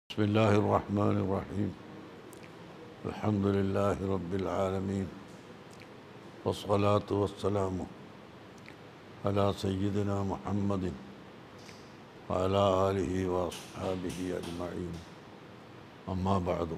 بسم الله الرحمن الرحيم الحمد لله رب العالمين والصلاة والسلام على سيدنا محمد وعلى آله وأصحابه أجمعين أما بعد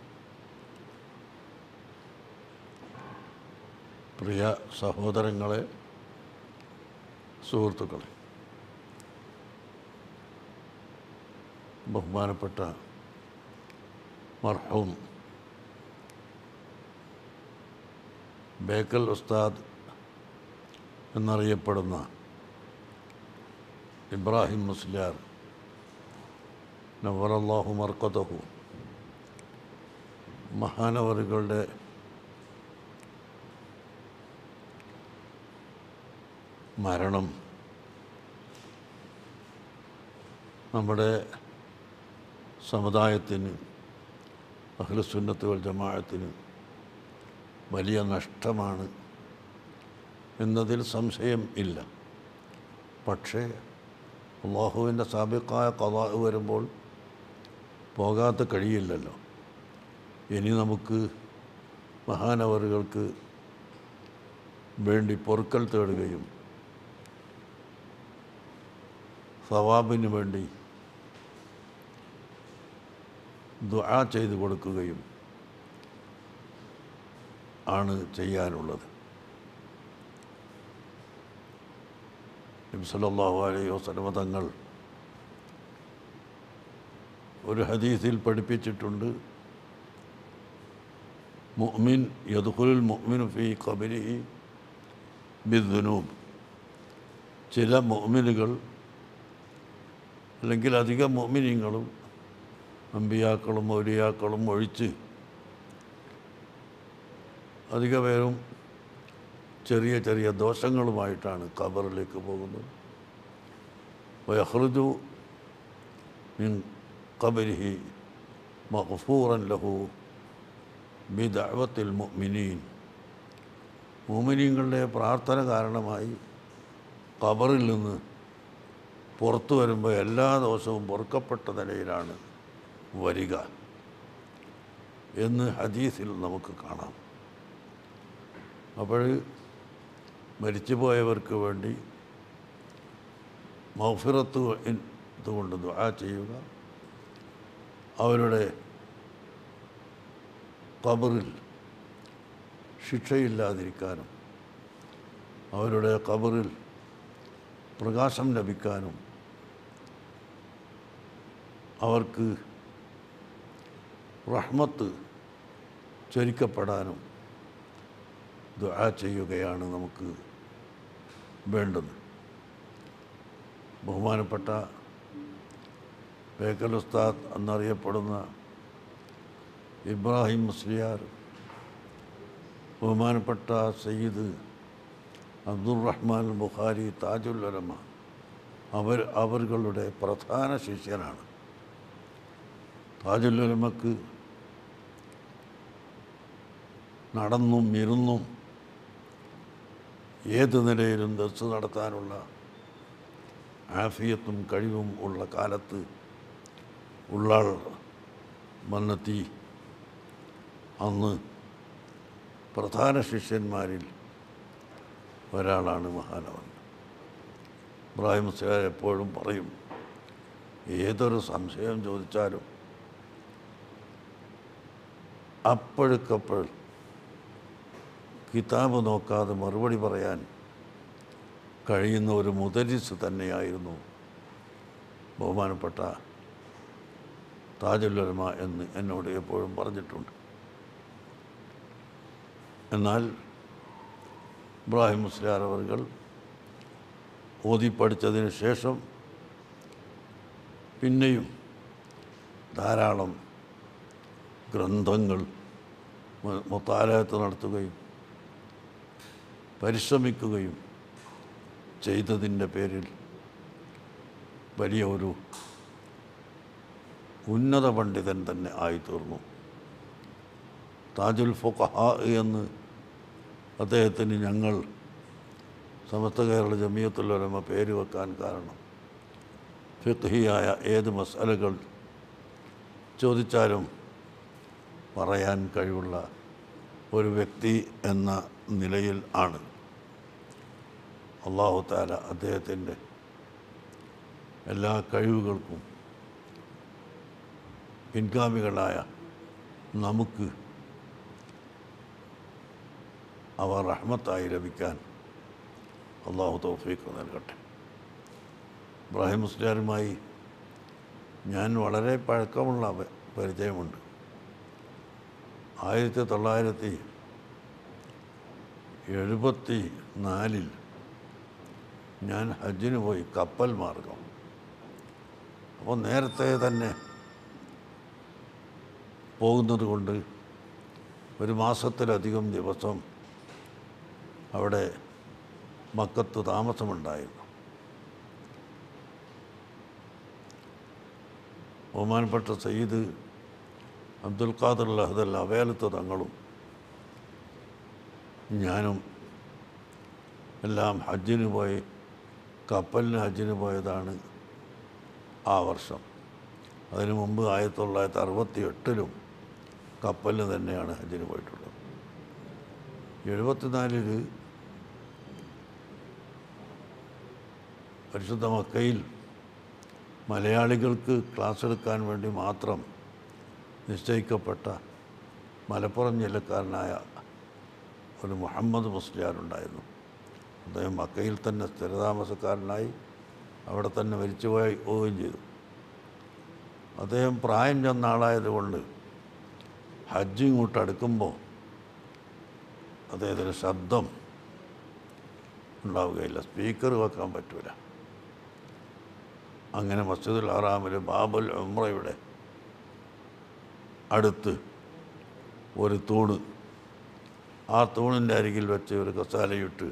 പ്രിയ സഹോദരങ്ങളെ സുഹൃത്തുക്കളെ ബഹുമാനപ്പെട്ട മർഹൂം ബേക്കൽ ഉസ്താദ് എന്നറിയപ്പെടുന്ന ഇബ്രാഹിം മുസ്ലിയാർ നവറല്ലാഹു മർക്കതഹു മഹാനവറുകളുടെ മരണം നമ്മുടെ സമുദായത്തിന് അഖിലസുന്നത്ത് വൽ ജമാഅത്തിന് വലിയ നഷ്ടമാണ് എന്നതിൽ സംശയം ഇല്ല പക്ഷേ അള്ളാഹുവിൻ്റെ സാബിക്കായ കഥ വരുമ്പോൾ പോകാത്ത കഴിയില്ലല്ലോ ഇനി നമുക്ക് മഹാനവറുകൾക്ക് വേണ്ടി പൊറുക്കൽ തേടുകയും സവാബിന് വേണ്ടി ദുആ ചെയ്തു കൊടുക്കുകയും ആണ് ചെയ്യാനുള്ളത് നബ്സല്ലാഹു അലൈഹി വസല്ലമ തങ്ങൾ ഒരു ഹദീസിൽ പഠിപ്പിച്ചിട്ടുണ്ട് മുഅ്മിൻ യദ്ഖുലുൽ മുഅ്മിനു ഫീ ഖബരിഹി ബിദ്ദുനൂബ് ചില മുഅ്മിനുകൾ അല്ലെങ്കിൽ അധികം മുഅ്മിനീങ്ങളും അമ്പിയാക്കളും മൗലിയാക്കളും ഒഴിച്ച് അധിക പേരും ചെറിയ ചെറിയ ദോഷങ്ങളുമായിട്ടാണ് ഖബറിലേക്ക് പോകുന്നത് വയഹ്റുജു മിൻ ഖബരിഹി മഗ്ഫൂറൻ ലഹു ബിദഅവത്തിൽ മുഅ്മിനീൻ മുഅ്മിനീങ്ങളുടെ പ്രാർത്ഥന കാരണമായി ഖബറിൽ നിന്ന് പുറത്തു വരുമ്പോൾ എല്ലാ ദിവസവും പൊറുക്കപ്പെട്ട നിലയിലാണ് വരിക എന്ന് ഹദീസിൽ നമുക്ക് കാണാം അപ്പോൾ മരിച്ചുപോയവർക്ക് വേണ്ടി മൗഫിറത്ത് കൊണ്ട് ദുആ ചെയ്യുക അവരുടെ കബറിൽ ശിക്ഷയില്ലാതിരിക്കാനും അവരുടെ കബറിൽ പ്രകാശം ലഭിക്കാനും അവർക്ക് റഹ്മത്ത് ചൊരിക്കപ്പെടാനും ദുആ ചെയ്യുകയാണ് നമുക്ക് വേണ്ടത് ബഹുമാനപ്പെട്ട ബേക്കൽ ഉസ്താദ് എന്നറിയപ്പെടുന്ന ഇബ്രാഹിം മുസ്ലിയാർ ബഹുമാനപ്പെട്ട സയ്യിദ് അബ്ദുറഹ്മാൻ ബുഖാരി താജുൽ ഉലമ അവർ അവരുടെ പ്രധാന ശിഷ്യനാണ് താജുൽ ഉലമക്ക് നടന്നും ഇരുന്നും ഏത് നിലയിലും ദർസ് നടത്താനുള്ള ആഫിയത്തും കഴിവും ഉള്ള കാലത്ത് ഉള്ളാൾ വന്നെത്തി അന്ന് പ്രധാന ശിഷ്യന്മാരിൽ ഒരാളാണ് മഹാനവൻ ഇബ്രാഹിം മുസ്ലിയാർ എപ്പോഴും പറയും ഏതൊരു സംശയം ചോദിച്ചാലും അപ്പോഴക്കപ്പോൾ കിതാബ് നോക്കാതെ മറുപടി പറയാൻ കഴിയുന്ന ഒരു മുദരിസ് തന്നെയായിരുന്നു ബഹുമാനപ്പെട്ട താജുല്ലമ എന്ന് എന്നോട് എപ്പോഴും പറഞ്ഞിട്ടുണ്ട് എന്നാൽ ഇബ്രാഹിം മുസ്ലിയാർ അവർ ഓതി പഠിച്ചതിന് ശേഷം പിന്നെയും ധാരാളം ഗ്രന്ഥങ്ങൾ മുത്താലയത്ത് നടത്തുകയും പരിശ്രമിക്കുകയും ചെയ്തതിൻ്റെ പേരിൽ വലിയ ഒരു ഉന്നത പണ്ഡിതൻ തന്നെ ആയിത്തീർന്നു താജുൽ ഫുഖഹ എന്ന് അദ്ദേഹത്തിന് ഞങ്ങൾ സമസ്ത കേരള ജമിയത്തുള്ളവരമ പേര് വെക്കാൻ കാരണം ഫിഖ്ഹിയായ ഏത് മസാലകൾ ചോദിച്ചാലും പറയാൻ കഴിവുള്ള ഒരു വ്യക്തി എന്ന നിലയിൽ ആണ് അള്ളാഹു താല അദ്ദേഹത്തിൻ്റെ എല്ലാ കഴിവുകൾക്കും പിൻഗാമികളായ നമുക്ക് അവ റഹ്മത്തായി ലഭിക്കാൻ അള്ളാഹു തൗഫീഖ് നൽകട്ടെ ഇബ്രാഹിം മുസ്ലിയാരുമായി ഞാൻ വളരെ പഴക്കമുള്ള പ- പരിചയമുണ്ട് ആയിരത്തി തൊള്ളായിരത്തി എഴുപത്തി നാലിൽ ഞാൻ ഹജ്ജിന് പോയി കപ്പൽ മാർഗം അപ്പോൾ നേരത്തെ തന്നെ പോകുന്നത് കൊണ്ട് ഒരു മാസത്തിലധികം ദിവസം അവിടെ മക്കത്ത് താമസമുണ്ടായിരുന്നു ബഹുമാനപ്പെട്ട സയ്യിദ് അബ്ദുൽ ഖാദർ ലഹദൽ അവേലത്ത് തങ്ങളും ഞാനും എല്ലാം ഹജ്ജിന് പോയി കപ്പലിന് ഹജ്ജിന് പോയതാണ് ആ വർഷം അതിനു മുമ്പ് ആയിരത്തി തൊള്ളായിരത്തി അറുപത്തി എട്ടിലും കപ്പലിന് തന്നെയാണ് ഹജ്ജിന് പോയിട്ടുള്ളത് എഴുപത്തിനാലിൽ പരിശുദ്ധ മക്കയിൽ മലയാളികൾക്ക് ക്ലാസ് എടുക്കാൻ വേണ്ടി മാത്രം നിശ്ചയിക്കപ്പെട്ട മലപ്പുറം ജില്ലക്കാരനായ ഒരു മുഹമ്മദ് മുസ്ലിയാരുണ്ടായിരുന്നു അദ്ദേഹം മക്കയിൽ തന്നെ സ്ഥിരതാമസക്കാരനായി അവിടെ തന്നെ മരിച്ചുപോയി പോവുകയും ചെയ്തു അദ്ദേഹം പ്രായം ചെന്ന ആളായതുകൊണ്ട് ഹജ്ജ് ഇങ്ങോട്ട് അടുക്കുമ്പോൾ അദ്ദേഹത്തിന് ശബ്ദം ഉണ്ടാവുകയില്ല സ്പീക്കർ വെക്കാൻ പറ്റൂല അങ്ങനെ മസ്ജിദുൽ ഹറാമിൽ ബാബുൽ ഉമ്രയുടെ അടുത്ത് ഒരു തൂണ് ആ തൂണിൻ്റെ അരികിൽ വെച്ച് ഒരു കസാലയിട്ട്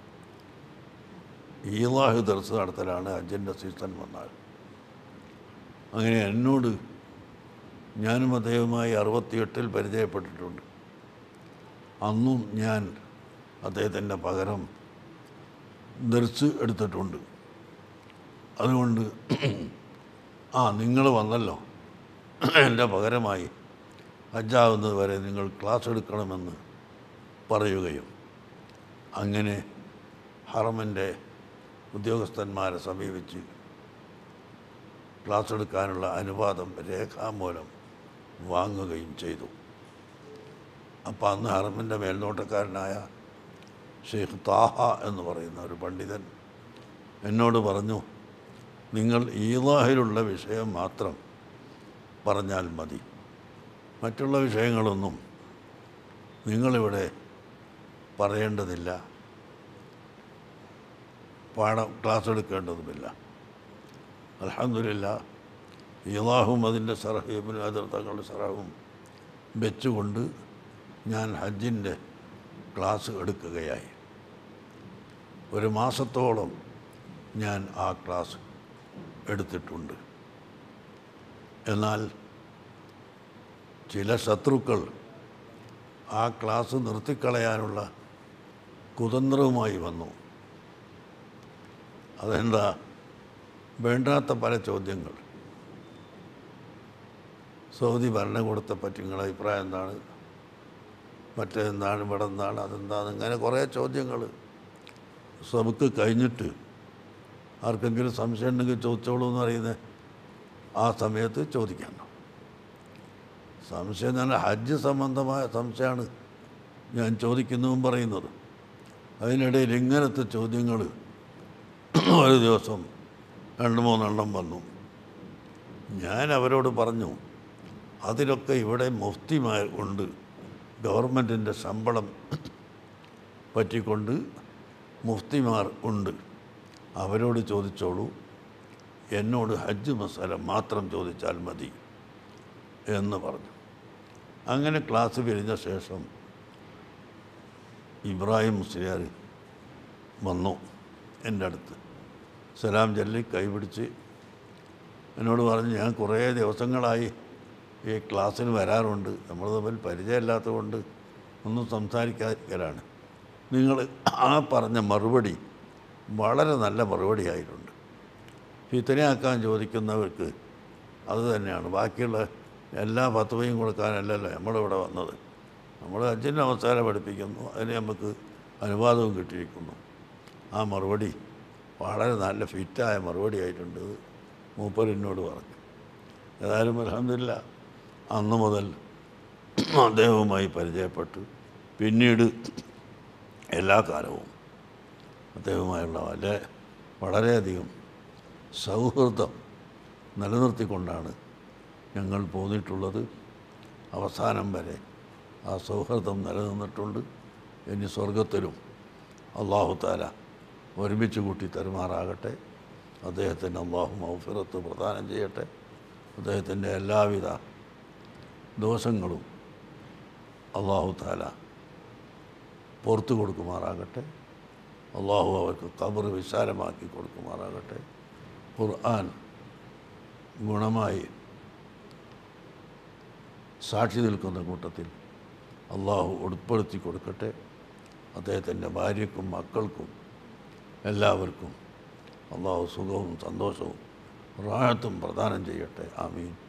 ഈലാഹ് ദർസ് നടത്തലാണ് ഹജ്ജിൻ്റെ സീസൺ വന്നാൽ അങ്ങനെ എന്നോട് ഞാനും അദ്ദേഹവുമായി അറുപത്തിയെട്ടിൽ പരിചയപ്പെട്ടിട്ടുണ്ട് അന്നും ഞാൻ അദ്ദേഹത്തിൻ്റെ പകരം ദർസ് എടുത്തിട്ടുണ്ട് അതുകൊണ്ട് ആ നിങ്ങൾ വന്നല്ലോ എൻ്റെ പകരമായി ഹജ്ജാവുന്നത് വരെ നിങ്ങൾ ക്ലാസ് എടുക്കണമെന്ന് പറയുകയും അങ്ങനെ ഹറമിൻ്റെ ഉദ്യോഗസ്ഥന്മാരെ സമീപിച്ച് ക്ലാസ് എടുക്കാനുള്ള അനുവാദം രേഖാമൂലം വാങ്ങുകയും ചെയ്തു അപ്പോൾ അന്ന് ഹറമിൻ്റെ മേൽനോട്ടക്കാരനായ ഷെയ്ഖ് താഹ എന്ന് പറയുന്ന ഒരു പണ്ഡിതൻ എന്നോട് പറഞ്ഞു നിങ്ങൾ ഈലാഹിലുള്ള വിഷയം മാത്രം പറഞ്ഞാൽ മതി മറ്റുള്ള വിഷയങ്ങളൊന്നും നിങ്ങളിവിടെ പറയേണ്ടതില്ല പാഠം ക്ലാസ് എടുക്കേണ്ടതുമില്ല അലഹമില്ല ഇലാഹും അതിൻ്റെ സറഹീബിന് അതിർത്തങ്ങളുടെ സറഹും വെച്ചുകൊണ്ട് ഞാൻ ഹജ്ജിൻ്റെ ക്ലാസ് എടുക്കുകയായി ഒരു മാസത്തോളം ഞാൻ ആ ക്ലാസ് എടുത്തിട്ടുണ്ട് എന്നാൽ ചില ശത്രുക്കൾ ആ ക്ലാസ് നിർത്തിക്കളയാനുള്ള കുതന്ത്രവുമായി വന്നു അതെന്താ വേണ്ടാത്ത പല ചോദ്യങ്ങൾ സൗദി ഭരണകൂടത്തെ പറ്റി നിങ്ങളുടെ അഭിപ്രായം എന്താണ് മറ്റെന്താണ് ഇവിടെ എന്താണ് അതെന്താണ് ഇങ്ങനെ കുറേ ചോദ്യങ്ങൾ സബക്ക് കഴിഞ്ഞിട്ട് ആർക്കെങ്കിലും സംശയം ഉണ്ടെങ്കിൽ ചോദിച്ചോളൂ എന്ന് പറയുന്നത് ആ സമയത്ത് ചോദിക്കാൻ സംശയം എന്ന് പറഞ്ഞാൽ ഹജ്ജ് സംബന്ധമായ സംശയമാണ് ഞാൻ ചോദിക്കുന്നതും പറയുന്നത് അതിനിടയിൽ ഇങ്ങനത്തെ ചോദ്യങ്ങൾ ഒരു ദിവസം രണ്ട് മൂന്നെണ്ണം വന്നു ഞാൻ അവരോട് പറഞ്ഞു അതിലൊക്കെ ഇവിടെ മുഫ്തിമാർ ഉണ്ട് ഗവൺമെൻറ്റിൻ്റെ ശമ്പളം പറ്റിക്കൊണ്ട് മുഫ്തിമാർ ഉണ്ട് അവരോട് ചോദിച്ചോളൂ എന്നോട് ഹജ്ജ് മസാല മാത്രം ചോദിച്ചാൽ മതി എന്ന് പറഞ്ഞു അങ്ങനെ ക്ലാസ് പിരിഞ്ഞ ശേഷം ഇബ്രാഹിം മുസ്ലിയാർ വന്നു എൻ്റെ അടുത്ത് സലാം ചൊല്ലി കൈപിടിച്ച് എന്നോട് പറഞ്ഞു ഞാൻ കുറേ ദിവസങ്ങളായി ഈ ക്ലാസ്സിന് വരാറുണ്ട് നമ്മൾ തമ്മിൽ പരിചയമില്ലാത്തതുകൊണ്ട് ഒന്നും സംസാരിക്കാതിരിക്കലാണ് നിങ്ങൾ ആ പറഞ്ഞ മറുപടി വളരെ നല്ല മറുപടി ആയിട്ടുണ്ട് ഫിത്തനയാക്കാൻ ചോദിക്കുന്നവർക്ക് അത് തന്നെയാണ് ബാക്കിയുള്ള എല്ലാ പത്തുവയും കൊടുക്കാനല്ലല്ലോ നമ്മളിവിടെ വന്നത് നമ്മൾ അച്ഛൻ്റെ അവസാനം പഠിപ്പിക്കുന്നു അതിന് നമുക്ക് അനുവാദവും കിട്ടിയിരിക്കുന്നു ആ മറുപടി വളരെ നല്ല ഫിറ്റായ മറുപടി ആയിട്ടുണ്ട് മൂപ്പർ എന്നോട് പറഞ്ഞു ഏതായാലും അലഹമില്ല അന്ന് മുതൽ അദ്ദേഹവുമായി പരിചയപ്പെട്ടു പിന്നീട് എല്ലാ കാലവും അദ്ദേഹവുമായുള്ള വളരെ വളരെയധികം സൗഹൃദം നിലനിർത്തിക്കൊണ്ടാണ് ഞങ്ങൾ പോന്നിട്ടുള്ളത് അവസാനം വരെ ആ സൗഹൃദം നിലനിന്നിട്ടുണ്ട് ഇനി സ്വർഗത്തിലും അള്ളാഹു താല ഒരുമിച്ച് കൂട്ടി തരുമാറാകട്ടെ അദ്ദേഹത്തിന് അള്ളാഹു മൗഫിറത്ത് പ്രദാനം ചെയ്യട്ടെ അദ്ദേഹത്തിൻ്റെ എല്ലാവിധ ദോഷങ്ങളും അള്ളാഹു താല പുറത്തു കൊടുക്കുമാറാകട്ടെ അള്ളാഹു അവർക്ക് കബർ വിശാലമാക്കി കൊടുക്കുമാറാകട്ടെ ഖുർആൻ ഗുണമായി സാക്ഷി നിൽക്കുന്ന കൂട്ടത്തിൽ അള്ളാഹു ഉൾപ്പെടുത്തി കൊടുക്കട്ടെ അദ്ദേഹത്തിൻ്റെ ഭാര്യയ്ക്കും മക്കൾക്കും എല്ലാവർക്കും അള്ളാഹു സുഖവും സന്തോഷവും റാഹത്തും പ്രദാനം ചെയ്യട്ടെ ആമീൻ